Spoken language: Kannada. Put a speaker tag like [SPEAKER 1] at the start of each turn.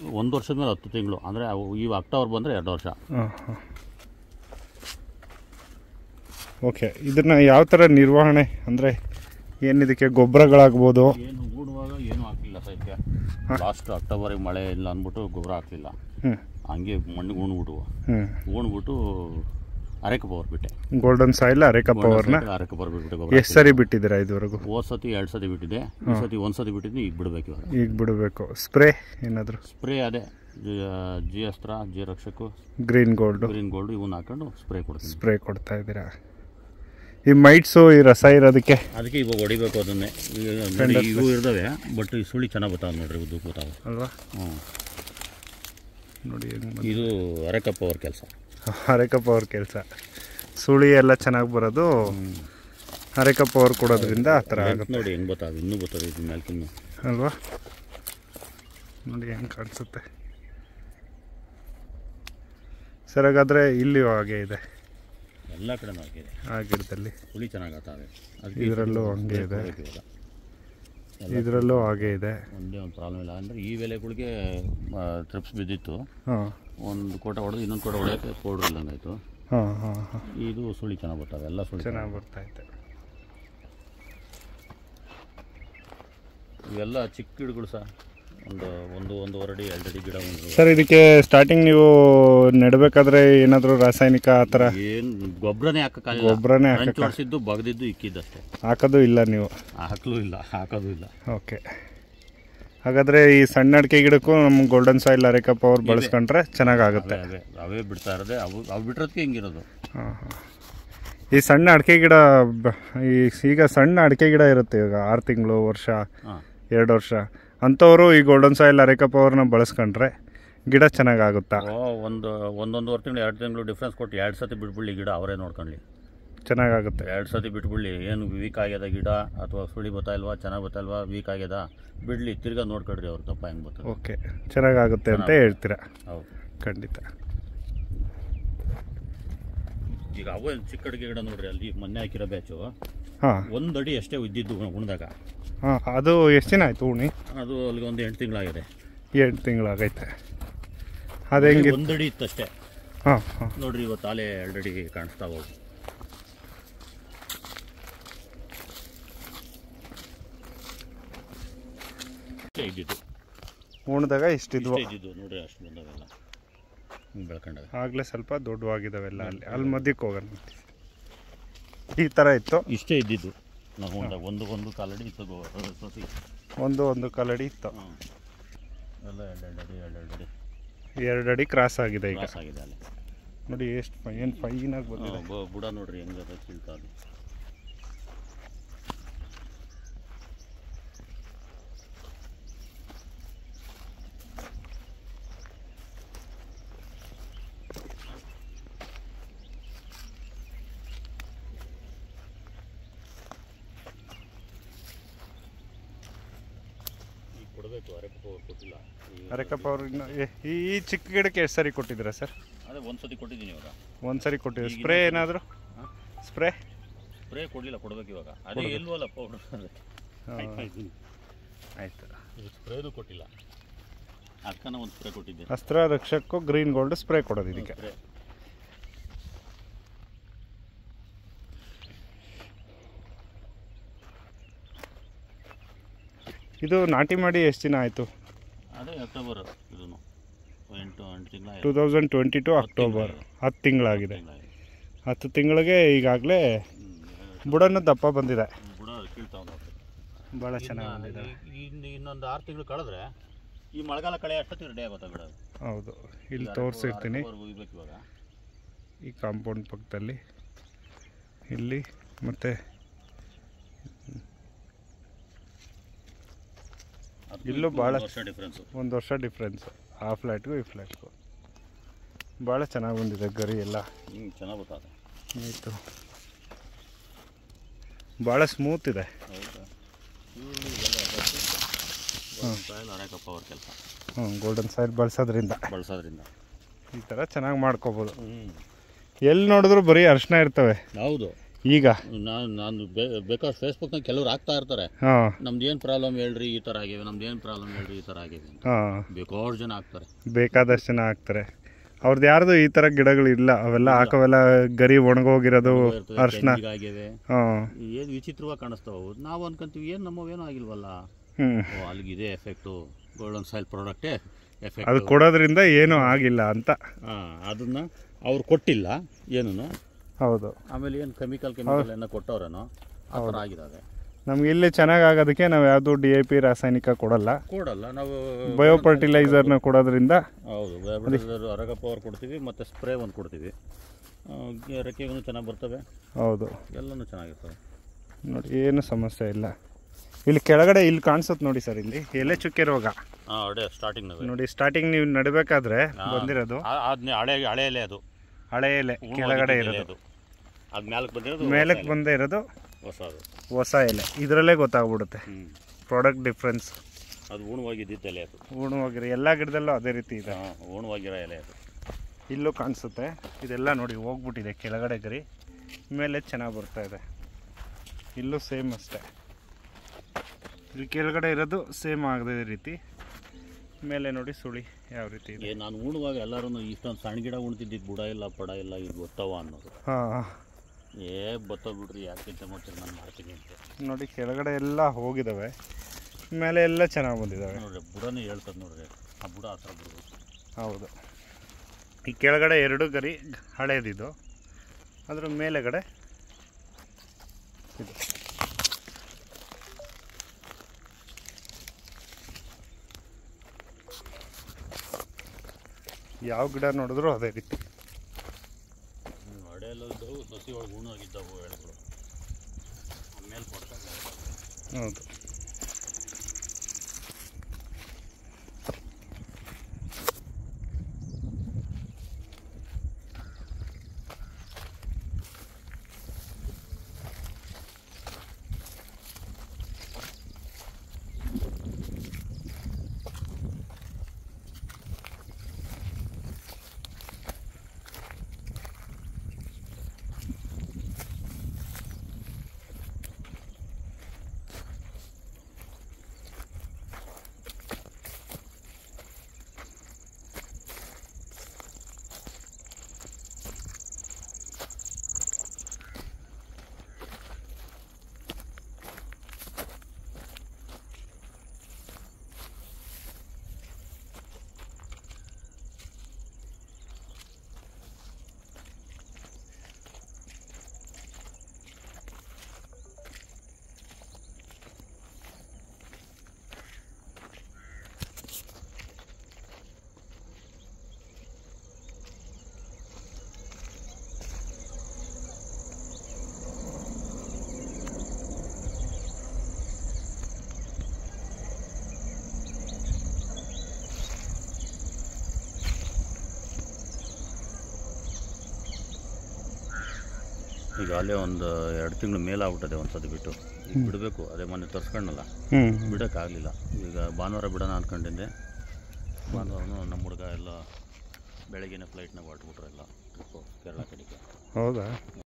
[SPEAKER 1] ಒಂದು ವರ್ಷದ ಮೇಲೆ ಹತ್ತು ತಿಂಗಳು ಅಂದರೆ ಈ ಅಕ್ಟೋಬರ್ ಬಂದರೆ ಎರಡು ವರ್ಷ
[SPEAKER 2] ಹಾಂ ಹಾಂ ಓಕೆ ಇದನ್ನು ಯಾವ ಥರ ನಿರ್ವಹಣೆ ಅಂದರೆ ಏನಿದಕ್ಕೆ ಗೊಬ್ಬರಗಳಾಗ್ಬೋದು
[SPEAKER 1] ಏನು ಹೂಡುವಾಗ ಏನೂ ಹಾಕಲಿಲ್ಲ ಸದ್ಯಕ್ಕೆ ಲಾಸ್ಟ್ ಅಕ್ಟೋಬರಿಗೆ ಮಳೆ ಇಲ್ಲ ಅಂದ್ಬಿಟ್ಟು ಗೊಬ್ಬರ ಹಾಕಲಿಲ್ಲ
[SPEAKER 2] ಹ್ಞೂ
[SPEAKER 1] ಹಂಗೆ ಮಣ್ಣಿಗೆ ಉಣ್ಬಿಟ್ಟು
[SPEAKER 2] ಹ್ಞೂ
[SPEAKER 1] ಉಣ್ಬಿಟ್ಟು ಅರೆಕ ಪವರ್ ಬಿಟ್ಟೆ
[SPEAKER 2] ಗೋಲ್ಡನ್ ಸಾಯಿಲ್ ಅರೇಕಾ ಪವರ್ನ
[SPEAKER 1] ಅರೆಕ ಪವರ್ ಬಿಟ್ಬಿಟ್ಟೆ ಗೊಬ್ಬರ
[SPEAKER 2] ಎಷ್ಟು ಸರಿ ಬಿಟ್ಟಿದ್ದೀರಾ ಇದುವರೆಗೂ
[SPEAKER 1] ಹೋದ್ ಸತಿ ಎರಡು ಸತಿ ಬಿಟ್ಟಿದ್ದೆ ಈ ಸತಿ ಒಂದು ಸತಿ ಬಿಟ್ಟಿದ್ದೆ ಈಗ ಬಿಡಬೇಕು ಇವಾಗ
[SPEAKER 2] ಈಗ ಬಿಡಬೇಕು ಸ್ಪ್ರೇ ಏನಾದರೂ
[SPEAKER 1] ಸ್ಪ್ರೇ ಅದೇ ಜಿ ಅಸ್ತ್ರ ಜಿ ರಕ್ಷಕು
[SPEAKER 2] ಗ್ರೀನ್ ಗೋಲ್ಡು
[SPEAKER 1] ಗ್ರೀನ್ ಗೋಲ್ಡ್ ಇವನ್ನ ಹಾಕೊಂಡು ಸ್ಪ್ರೇ ಕೊಡ್ತೀನಿ
[SPEAKER 2] ಸ್ಪ್ರೇ ಕೊಡ್ತಾ ಇದ್ದೀರಾ ಈ ಮೈಟ್ಸು ಈ ರಸ ಇರೋದಕ್ಕೆ
[SPEAKER 1] ಅದಕ್ಕೆ ಇವಾಗ ಹೊಡಿಬೇಕು ಅದನ್ನೇ ಈಗ ನೋಡಿ ಇವು ಇರ್ತವೆ ಬಟ್ ಈ ಸುಳಿ ಚೆನ್ನಾಗಿ ಬರ್ತಾವೆ ನೋಡ್ರಿ ಉದ್ದಕ್ಕೆ ಬರ್ತಾವೆ
[SPEAKER 2] ಅಲ್ವಾ
[SPEAKER 1] ಹ್ಞೂ
[SPEAKER 2] ನೋಡಿ ಹೆಂಗ್
[SPEAKER 1] ಇದು ಅರೆಕ ಪವರ್ ಕೆಲಸ
[SPEAKER 2] ಅರೇಕಾ ಪವರ್ ಕೆಲಸ ಸುಳಿ ಎಲ್ಲ ಚೆನ್ನಾಗಿ ಬರೋದು ಅರೇಕಾ ಪವರ್ ಕೊಡೋದ್ರಿಂದ ಆ ಥರ ಆಗುತ್ತೆ
[SPEAKER 1] ನೋಡಿ ಹೆಂಗೆ ಬರ್ತಾವೆ ಇನ್ನೂ ಬರ್ತದೆ ಇದು ಮ್ಯಾಲ್ಕಿನ್ನು
[SPEAKER 2] ಅಲ್ವಾ ನೋಡಿ ಹೆಂಗೆ ಕಾಣಿಸುತ್ತೆ ಸರ್ ಹಾಗಾದರೆ ಇಲ್ಲಿಯೂ ಹಾಗೆ ಇದೆ
[SPEAKER 1] ಎಲ್ಲ ಕಡೆ ಆಗಿದೆ
[SPEAKER 2] ಆ ಗಿಡದಲ್ಲಿ
[SPEAKER 1] ಸುಳಿ ಚೆನ್ನಾಗಿ ಆಗ್ತಾವೆ
[SPEAKER 2] ಇದ್ರಲ್ಲೂ ಹಂಗೆ ಇದೆ.
[SPEAKER 1] ಇವಾಗ
[SPEAKER 2] ಇದರಲ್ಲೂ ಹಾಗೆ ಇದೆ
[SPEAKER 1] ಒಂದೇ ಒಂದು ಪ್ರಾಬ್ಲಮ್ ಇಲ್ಲ ಅಂದರೆ ಈ ಬೆಲೆಗಳಿಗೆ ಟ್ರಿಪ್ಸ್ ಬಿದ್ದಿತ್ತು
[SPEAKER 2] ಹಾಂ
[SPEAKER 1] ಒಂದು ಕೋಟ ಹೊಡೆದು ಇನ್ನೊಂದು ಕೋಟ ಹೊಡೆಯೋಕ್ಕೆ ಪೌಡ್ರ್ ಇಲ್ಲಂಗಾಯ್ತು
[SPEAKER 2] ಹಾಂ ಹಾಂ ಹಾಂ
[SPEAKER 1] ಇದು ಸುಳಿ ಚೆನ್ನಾಗಿ ಬರ್ತಾವೆ ಎಲ್ಲ ಸುಳಿ
[SPEAKER 2] ಚೆನ್ನಾಗಿ ಬರ್ತಾ ಇದೆ
[SPEAKER 1] ಇವೆಲ್ಲ ಚಿಕ್ಕ ಗಿಡಗಳು ಸಹ ಒಂದು ಒಂದು ಒಂದೂವರೆ ಅಡಿ ಎರಡು ಅಡಿ ಗಿಡ ಒಂದು
[SPEAKER 2] ಸರ್ ಇದಕ್ಕೆ ಸ್ಟಾರ್ಟಿಂಗ್ ನೀವು ನೆಡಬೇಕಾದ್ರೆ ಏನಾದರೂ ರಾಸಾಯನಿಕ ಆ ಥರ
[SPEAKER 1] ಏನು ಗೊಬ್ಬರನೇ ಹಾಕಕ್ಕಾಗಿಲ್ಲ
[SPEAKER 2] ಗೊಬ್ಬರನೇ
[SPEAKER 1] ಹಂಚು
[SPEAKER 2] ಹಾಕಕ್ಕೆ
[SPEAKER 1] ಹೊಡ್ಸಿದ್ದು ಬಗ್ದಿದ್ದು ಇಕ್ಕಿದ್ದಷ್ಟೇ
[SPEAKER 2] ಹಾಕೋದು ಇಲ್ಲ ನೀವು
[SPEAKER 1] ಹಾಕಲು ಇಲ್ಲ ಹಾಕೋದು ಇಲ್ಲ
[SPEAKER 2] ಓಕೆ ಹಾಗಾದರೆ ಈ ಸಣ್ಣ ಅಡಿಕೆ ಗಿಡಕ್ಕೂ ನಮ್ಮ ಗೋಲ್ಡನ್ ಸಾಯಿಲ್ ಅರೇಕಾ ಪವರ್ ಬಳಸ್ಕೊಂಡ್ರೆ ಚೆನ್ನಾಗಾಗುತ್ತೆ
[SPEAKER 1] ಅವೇ ಅವೇ ಅವೇ ಬಿಡ್ತಾ ಇರೋದೆ ಅವು ಅವು ಬಿಟ್ಟಿರೋದಕ್ಕೆ ಹಿಂಗಿರೋದು
[SPEAKER 2] ಹಾಂ ಹಾಂ ಈ ಸಣ್ಣ ಅಡಿಕೆ ಗಿಡ ಬ- ಈ ಈಗ ಸಣ್ಣ ಅಡಿಕೆ ಗಿಡ ಇರುತ್ತೆ ಇವಾಗ ಆರು ತಿಂಗಳು ವರ್ಷ
[SPEAKER 1] ಹಾಂ
[SPEAKER 2] ಎರಡು ವರ್ಷ ಅಂಥವರು ಈ ಗೋಲ್ಡನ್ ಸಾಯಿಲ್ ಅರೇಕಾ ಪವರ್ನ ಬಳಸ್ಕೊಂಡ್ರೆ ಗಿಡ ಚೆನ್ನಾಗಾಗುತ್ತಾ
[SPEAKER 1] ಓ ಒಂದು ಒಂದೊಂದುವರೆ ತಿಂಗಳು ಎರಡು ತಿಂಗಳು ಡಿಫ್ರೆನ್ಸ್ ಕೊಟ್ಟು ಎರಡು ಸತಿ ಬಿಟ್ಬಿಡ್ಲಿ ಗಿಡ ಅವರೇ ನೋಡ್ಕೊಳ್ಳಿ
[SPEAKER 2] ಚೆನ್ನಾಗಾಗುತ್ತೆ
[SPEAKER 1] ಎರಡು ಸತಿ ಬಿಟ್ಬಿಡ್ಲಿ ಏನು ವೀಕ್ ಆಗ್ಯದ ಗಿಡ ಅಥವಾ ಸುಳಿ ಬರ್ತಾ ಇಲ್ವಾ ಚೆನ್ನಾಗಿ ಬರ್ತಾ ಇಲ್ವಾ ವೀಕ್ ಆಗ್ಯದ ಬಿಡ್ಲಿ ತಿರ್ಗಾ ನೋಡ್ಕೊಳ್ರಿ ಅವ್ರು ತಪ್ಪ ಹೆಂಗೆ ಬರ್ತದೆ
[SPEAKER 2] ಓಕೆ ಚೆನ್ನಾಗಾಗುತ್ತೆ ಅಂತ ಹೇಳ್ತೀರಾ
[SPEAKER 1] ಹೌದು
[SPEAKER 2] ಖಂಡಿತ
[SPEAKER 1] ಈಗ ಅವೇ ಚಿಕ್ಕ ಅಡಿಕೆ ಗಿಡ ನೋಡ್ರಿ ಅಲ್ಲಿ ಮೊನ್ನೆ ಹಾಕಿರೋ ಬ್ಯಾಚು
[SPEAKER 2] ಹಾಂ
[SPEAKER 1] ಒಂದು ಅಡಿ ಅಷ್ಟೇ ಇದ್ದಿದ್ದು ಉಣ್ದಾಗ
[SPEAKER 2] ಹಾಂ ಅದು ಎಷ್ಟು ದಿನ ಆಯಿತು ಉಣಿ
[SPEAKER 1] ಅದು ಅಲ್ಲಿಗೆ ಒಂದು ಎಂಟು ತಿಂಗಳಾಗಿದೆ
[SPEAKER 2] ಎಂಟು ತಿಂಗಳಾಗೈತೆ ಅದು ಹೆಂಗೆ
[SPEAKER 1] ಒಂದು ಅಡಿ ಇತ್ತಷ್ಟೇ
[SPEAKER 2] ಹಾಂ ಹಾಂ
[SPEAKER 1] ನೋಡ್ರಿ ಇವತ್ತು ಆಲೆ ಎರಡು ಅಡಿ ಕಾಣಿಸ್ತಾ ಹೋಗು ಇಷ್ಟೇ ಇದ್ದಿದ್ದು
[SPEAKER 2] ಉಣ್ದಾಗ ಇಷ್ಟಿದ್ವು
[SPEAKER 1] ಇಷ್ಟೇ ಇದ್ದಿದ್ದು ನೋಡ್ರಿ ಅಷ್ಟು ಬಂದವೆಲ್ಲ ಹಿಂಗೆ ಬೆಳ್ಕೊಂಡಾಗ
[SPEAKER 2] ಆಗಲೇ ಸ್ವಲ್ಪ ದೊಡ್ಡವಾಗಿದ್ದಾವೆಲ್ಲ ಅಲ್ಲಿ ಅಲ್ಲಿ ಮಧ್ಯಕ್ಕೆ ಹೋಗೋಣ ಈ ಥರ ಇತ್ತು
[SPEAKER 1] ಇಷ್ಟೇ ಇದ್ದಿದ್ದು ನಾವು ಒಂದಾಗ ಒಂದು ಒಂದು ಕಾಲಡಿ ಇತ್ತು ಗೋ- ಸಸಿ
[SPEAKER 2] ಒಂದು ಒಂದು ಕಾಲಡಿ ಇತ್ತು
[SPEAKER 1] ಹಾಂ ಎಲ್ಲ ಎರಡು ಅಡಿ ಎರಡು ಅಡಿ
[SPEAKER 2] ಎರಡು ಅಡಿ ಕ್ರಾಸ್ ಆಗಿದೆ ಈಗ
[SPEAKER 1] ಕ್ರಾಸ್ ಆಗಿದೆ ಅಲ್ಲಿ
[SPEAKER 2] ನೋಡಿ ಎಷ್ಟು ಏನು ಫೈನಾಗಿ ಬಂದಿದೆ
[SPEAKER 1] ಹಾ, ಬು- ಬುಡ ನೋಡ್ರಿ ಹೆಂಗದ ಕೀಳ್ತಾ ಅದು ಈಗ ಕೊಡಬೇಕು ಅರೆಕಪ್ಪ ಅವ್ರು ಕೊಟ್ಟಿಲ್ಲ ಈ-
[SPEAKER 2] ಅರೆಕಪ್ಪ ಅವ್ರು ಇನ್ನು ಏ- ಈ ಈ ಚಿಕ್ಕ ಗಿಡಕ್ಕೆ ಎಷ್ಟು ಸರಿ ಕೊಟ್ಟಿದ್ದೀರಾ ಸರ್
[SPEAKER 1] ಅದೇ ಒಂದು ಸತಿ ಕೊಟ್ಟಿದ್ದೀನಿ ಇವಾಗ
[SPEAKER 2] ಒಂದು ಸರಿ ಕೊಟ್ಟಿದ್ದೀರಾ
[SPEAKER 1] ಈಗ
[SPEAKER 2] ಸ್ಪ್ರೇ
[SPEAKER 1] ಇನ್ನೊಂದ್
[SPEAKER 2] ಏನಾದರೂ
[SPEAKER 1] ಹಾಂ
[SPEAKER 2] ಸ್ಪ್ರೇ
[SPEAKER 1] ಸ್ಪ್ರೇ ಕೊಡಲಿಲ್ಲ ಕೊಡ್ಬೇಕು ಇವಾಗ ಅದೇ ಇಲ್ವಲ್ಲ ಪೌಡರ್
[SPEAKER 2] ಆಯಿತು
[SPEAKER 1] ಸ್ಪ್ರೇದು ಕೊಟ್ಟಿಲ್ಲ ಅಕ್ಕನ ಒಂದು ಸ್ಪ್ರೇ ಕೊಟ್ಟಿದ್ದೆ
[SPEAKER 2] ಅಸ್ತ್ರ ರಕ್ಷಕ್ಕೂ ಗ್ರೀನ್ ಗೋಲ್ಡ್ ಸ್ಪ್ರೇ ಕೊಡೋದು ಇದಕ್ಕೆ
[SPEAKER 1] ಸ್ಪ್ರೇ
[SPEAKER 2] ಇದು ನಾಟಿ ಮಾಡಿ ಎಷ್ಟು ದಿನ ಆಯಿತು
[SPEAKER 1] ಅದೇ ಅಕ್ಟೋಬರ್ ಇದನ್ನು ಎಂಟು ಎಂಟು ತಿಂಗಳ
[SPEAKER 2] two thousand twenty two October ಹತ್ತು ತಿಂಗಳಾಗಿದೆ ಹತ್ತು ತಿಂಗಳಿಗೆ ಈಗಾಗಲೇ ಬುಡನು ದಪ್ಪ ಬಂದಿದೆ
[SPEAKER 1] ಬುಡ ಕೀಳ್ತಾವ್ ನೋಡ್ರಿ
[SPEAKER 2] ಭಾಳ ಚೆನ್ನಾಗಿ ಬಂದಿದೆ
[SPEAKER 1] ಇನ್ನು ಇನ್ನೊಂದು ಆರು ತಿಂಗಳು ಕಳೆದ್ರೆ ಈ ಮಳೆಗಾಲ ಕಳೆ ಅಷ್ಟೊತ್ತಿಗೆ ರೆಡಿ ಆಗುತ್ತೆ ಗಿಡ
[SPEAKER 2] ಹೌದು ಇಲ್ಲಿ ತೋರಿಸಿರ್ತೀನಿ
[SPEAKER 1] ಒಯ್ಬೇಕು ಇವಾಗ
[SPEAKER 2] ಈ ಕಾಂಪೌಂಡ್ ಪಕ್ಕದಲ್ಲಿ ಇಲ್ಲಿ ಮತ್ತು
[SPEAKER 1] ಅದ್ಕೂ
[SPEAKER 2] ಇಲ್ಲೂ
[SPEAKER 1] ಇದಕ್ಕೂ
[SPEAKER 2] ಭಾಳ
[SPEAKER 1] ಒಂದು ವರ್ಷ ಡಿಫ್ರೆನ್ಸು
[SPEAKER 2] ಒಂದು ವರ್ಷ ಡಿಫ್ರೆನ್ಸ್ ಆ ಫ್ಲ್ಯಾಟ್ಗೂ ಈ ಫ್ಲ್ಯಾಟ್ಗೂ ಭಾಳ ಚೆನ್ನಾಗಿ ಬಂದಿದೆ ಗರಿ ಎಲ್ಲ
[SPEAKER 1] ಹಿಂಗೆ ಚೆನ್ನಾಗಿ ಗೊತ್ತಾದ
[SPEAKER 2] ಆಯಿತು ಭಾಳ ಸ್ಮೂತ್ ಇದೆ
[SPEAKER 1] ಹೌದಾ ಈರುಳ್ಳಿ ಇವೆಲ್ಲ ಸಾಯಿಲ್ ಅರೆಕಪ್ಪ ಅವ್ರ ಕೆಲಸ
[SPEAKER 2] ಹ್ಞೂ ಗೋಲ್ಡನ್ ಸಾಯಿಲ್ ಬಳಸೋದ್ರಿಂದ
[SPEAKER 1] ಬಳಸೋದ್ರಿಂದ
[SPEAKER 2] ಈ ಥರ ಚೆನ್ನಾಗಿ ಮಾಡ್ಕೋಬೋದು
[SPEAKER 1] ಹ್ಞೂ
[SPEAKER 2] ಎಲ್ಲಿ ನೋಡಿದ್ರು ಬರೀ ಅರಿಶಿನ ಇರ್ತವೆ
[SPEAKER 1] ಹೌದು
[SPEAKER 2] ಈಗ
[SPEAKER 1] ನಾನು ನಾನು ಬೇಕಾದ್ರೆ ಫೇಸ್ಬುಕ್ನಾಗ ಕೆಲವ್ರು ಹಾಕ್ತಾ ಇರ್ತಾರೆ
[SPEAKER 2] ಹಾಂ
[SPEAKER 1] ನಮ್ದು ಏನು ಪ್ರಾಬ್ಲಮ್ ಹೇಳ್ರಿ ಈ ಥರ ಆಗಿವೆ ನಮ್ದು ಏನು ಪ್ರಾಬ್ಲಮ್ ಹೇಳ್ರಿ ಈ ಥರ ಆಗಿವೆ ಅಂತ
[SPEAKER 2] ಹಾಂ
[SPEAKER 1] ಬೇಕಾದಷ್ಟು ಜನ ಹಾಕ್ತಾರೆ
[SPEAKER 2] ಬೇಕಾದಷ್ಟು ಜನ ಹಾಕ್ತಾರೆ ಅವ್ರದ್ದು ಯಾರ್ದು ಈ ಥರ ಗಿಡಗಳಿಲ್ಲ ಅವೆಲ್ಲ ಹಾಕೋವೆಲ್ಲ ಗರಿ ಒಣಗೋಗಿರೋದು ಅರ್ಶಿನ
[SPEAKER 1] ಆಗಿವೆ
[SPEAKER 2] ಹಾಂ
[SPEAKER 1] ಏನು ವಿಚಿತ್ರವಾಗಿ ಕಾಣಿಸ್ತಾವೆ ನಾವು ಅನ್ಕೊಂತೀವಿ ಏನು ನಮ್ಮವೇನೂ ಆಗಿಲ್ವಲ್ಲ
[SPEAKER 2] ಹ್ಞೂ
[SPEAKER 1] ಓ ಅಲ್ಲಿಗಿದೆ ಎಫೆಕ್ಟು ಗೋಲ್ಡನ್ ಸಾಯಿಲ್ ಪ್ರಾಡಕ್ಟೇ
[SPEAKER 2] ಅದು
[SPEAKER 1] ಎಫೆಕ್ಟ್
[SPEAKER 2] ಕೊಡೋದ್ರಿಂದ ಏನೂ ಆಗಿಲ್ಲ ಅಂತ
[SPEAKER 1] ಹಾಂ ಅದನ್ನು ಅವ್ರು ಕೊಟ್ಟಿಲ್ಲ ಏನೂ
[SPEAKER 2] ಹೌದು
[SPEAKER 1] ಆಮೇಲೆ ಏನು ಕೆಮಿಕಲ್ ಕೆಮಿಕಲ್ ಏನೋ ಕೊಟ್ಟವ್ರೇನೋ ಆ ಥರ ಆಗಿದ್ದಾವೆ
[SPEAKER 2] ನಮ್ಗೆ ಇಲ್ಲಿ ಚೆನ್ನಾಗಿ ಆಗೋದಕ್ಕೆ ನಾವು ಯಾವುದು ಡಿ ಎ ಪಿ ರಾಸಾಯನಿಕ ಕೊಡಲ್ಲ
[SPEAKER 1] ಕೊಡಲ್ಲ ನಾವು
[SPEAKER 2] ಬಯೋ ಫರ್ಟಿಲೈಸರ್ನ ಕೊಡೋದ್ರಿಂದ
[SPEAKER 1] ಹೌದು ಬಯೋಬಿಟೈಸರ್ ಅರಗ ಪವರ್ ಕೊಡ್ತೀವಿ ಮತ್ತು ಸ್ಪ್ರೇ ಒಂದು ಕೊಡ್ತೀವಿ ಆ, ರೆಕ್ಕೆಗೂ ಚೆನ್ನಾಗಿ ಬರ್ತವೆ
[SPEAKER 2] ಹೌದು
[SPEAKER 1] ಎಲ್ಲನೂ ಚೆನ್ನಾಗಿರ್ತವೆ
[SPEAKER 2] ನೋಡಿ ಏನು ಸಮಸ್ಯೆ ಇಲ್ಲ ಇಲ್ಲಿ ಕೆಳಗಡೆ ಇಲ್ಲಿ ಕಾಣಿಸುತ್ತೆ ನೋಡಿ ಸರ್ ಇಲ್ಲಿ ಎಲೆ ಚುಕ್ಕೆ ರೋಗ
[SPEAKER 1] ಹಾಂ ಅಡೆ ಸ್ಟಾರ್ಟಿಂಗ್ನಾಗ
[SPEAKER 2] ನೋಡಿ ಸ್ಟಾರ್ಟಿಂಗ್ ನೀವು ನಡಬೇಕಾದ್ರೆ ಬಂದಿರೋದು
[SPEAKER 1] ಅದನ್ನೇ ಹಳೆ ಹಳೆ ಎಲೆ ಅದು
[SPEAKER 2] ಹಳೆ ಎಲೆ ಕೆಳಗಡೆ ಇರೋದು
[SPEAKER 1] ಅದು ಅದು ಮೇಲಕ್ಕೆ ಬಂದಿರೋದು
[SPEAKER 2] ಮೇಲಕ್ಕೆ ಬಂದೇ ಇರೋದು
[SPEAKER 1] ಹೊಸದು
[SPEAKER 2] ಹೊಸ ಎಲೆ ಇದರಲ್ಲೇ ಗೊತ್ತಾಗ್ಬಿಡುತ್ತೆ
[SPEAKER 1] ಹ್ಞೂ
[SPEAKER 2] ಪ್ರಾಡಕ್ಟ್ ಡಿಫ್ರೆನ್ಸ್
[SPEAKER 1] ಅದು ಉಣವಾಗಿದ್ದಿತ್ತು ಎಲೆ ಅದು
[SPEAKER 2] ಉಣವಾಗಿರೋ ಎಲ್ಲ ಗಿಡದಲ್ಲೂ ಅದೇ ರೀತಿ ಇದೆ
[SPEAKER 1] ಹಾಂ ಉಣವಾಗಿರೋ ಎಲೆ ಅದು
[SPEAKER 2] ಇಲ್ಲೂ ಕಾಣಿಸುತ್ತೆ ಇದೆಲ್ಲ ನೋಡಿ ಹೋಗ್ಬಿಟ್ಟಿದೆ ಕೆಳಗಡೆ ಗರಿ ಮೇಲೆ ಚೆನ್ನಾಗಿ ಬರ್ತಾ ಇದೆ ಇಲ್ಲೂ ಸೇಮ್ ಅಷ್ಟೇ ಇಲ್ಲಿ ಕೆಳಗಡೆ ಇರೋದು ಸೇಮ್ ಆಗದೆ ರೀತಿ ಮೇಲೆ ನೋಡಿ ಸುಳಿ ಯಾವ ರೀತಿ ಇದೆ
[SPEAKER 1] ಏ ನಾನು ಉಣುವಾಗ ಎಲ್ಲರೂ ಇಷ್ಟೊಂದು ಸಣ್ಣ ಗಿಡ ಉಣ್ತಿದ್ದಿದ್ದು ಬುಡ ಇಲ್ಲ ಪಡ ಇಲ್ಲ ಇದು ಗೊತ್ತವ ಅನ್ನೋದು
[SPEAKER 2] ಹಾಂ
[SPEAKER 1] ಏ ಬತ್ತ ಬಿಡ್ರಿ ಯಾಕೆ ಚಿಂತೆ ಮಾಡ್ತೀರಿ ನಾನು ಮಾಡ್ತೀನಿ ಅಂತ
[SPEAKER 2] ನೋಡಿ ಕೆಳಗಡೆ ಎಲ್ಲ ಹೋಗಿದ್ದಾವೆ ಮೇಲೆ ಎಲ್ಲ ಚೆನ್ನಾಗಿ ಬಂದಿದ್ದಾವೆ
[SPEAKER 1] ನೋಡ್ರಿ ಬುಡನೇ ಹೇಳ್ತದೆ ನೋಡ್ರಿ ಆ ಬುಡ ಆ ಥರ ಬಿಡ್ಬೇಕು
[SPEAKER 2] ಹೌದು ಈ ಕೆಳಗಡೆ ಎರಡು ಗರಿ ಹಳೇದಿದು ಅದ್ರ ಮೇಲೆಗಡೆ ಇದು ಯಾವ ಗಿಡ ನೋಡಿದ್ರು ಅದೇ ರೀತಿ
[SPEAKER 1] ಅಡೆ ಎಲ್ಲ ಇದ್ದವು ಸಸಿ ಒಳಗೆ ಉಣಾಗಿದ್ದವು ಎಳೆಗಳು ಆಮೇಲೆ ಕೊಡ್ತಾರೆ
[SPEAKER 2] ಹೌದು
[SPEAKER 1] ಈಗ ಅಲ್ಲೇ ಒಂದು ಎರಡು ತಿಂಗಳು ಮೇಲೆ ಆಗ್ಬಿಟ್ಟದೆ ಒಂದು ಸತಿ ಬಿಟ್ಟು ಈಗ ಬಿಡಬೇಕು ಅದೇ ಮೊನ್ನೆ ತರ್ಸ್ಕೊಂಡಲ್ಲ
[SPEAKER 2] ಹ್ಞೂ
[SPEAKER 1] ಬಿಡೋಕ್ಕಾಗಲಿಲ್ಲ ಈಗ ಭಾನುವಾರ ಬಿಡೋಣ ಅಂದ್ಕೊಂಡಿದ್ದೆ ಭಾನುವಾರನೂ ನಮ್ಮ ಹುಡುಗ ಎಲ್ಲ ಬೆಳಗ್ಗೆನೇ ಫ್ಲೈಟ್ನಾಗ ಹೊರಟ್ಬಿಟ್ರು ಎಲ್ಲ ಟ್ರಿಪ್ಪು ಕೇರಳ ಕಡೆಗೆ
[SPEAKER 2] ಹೌದಾ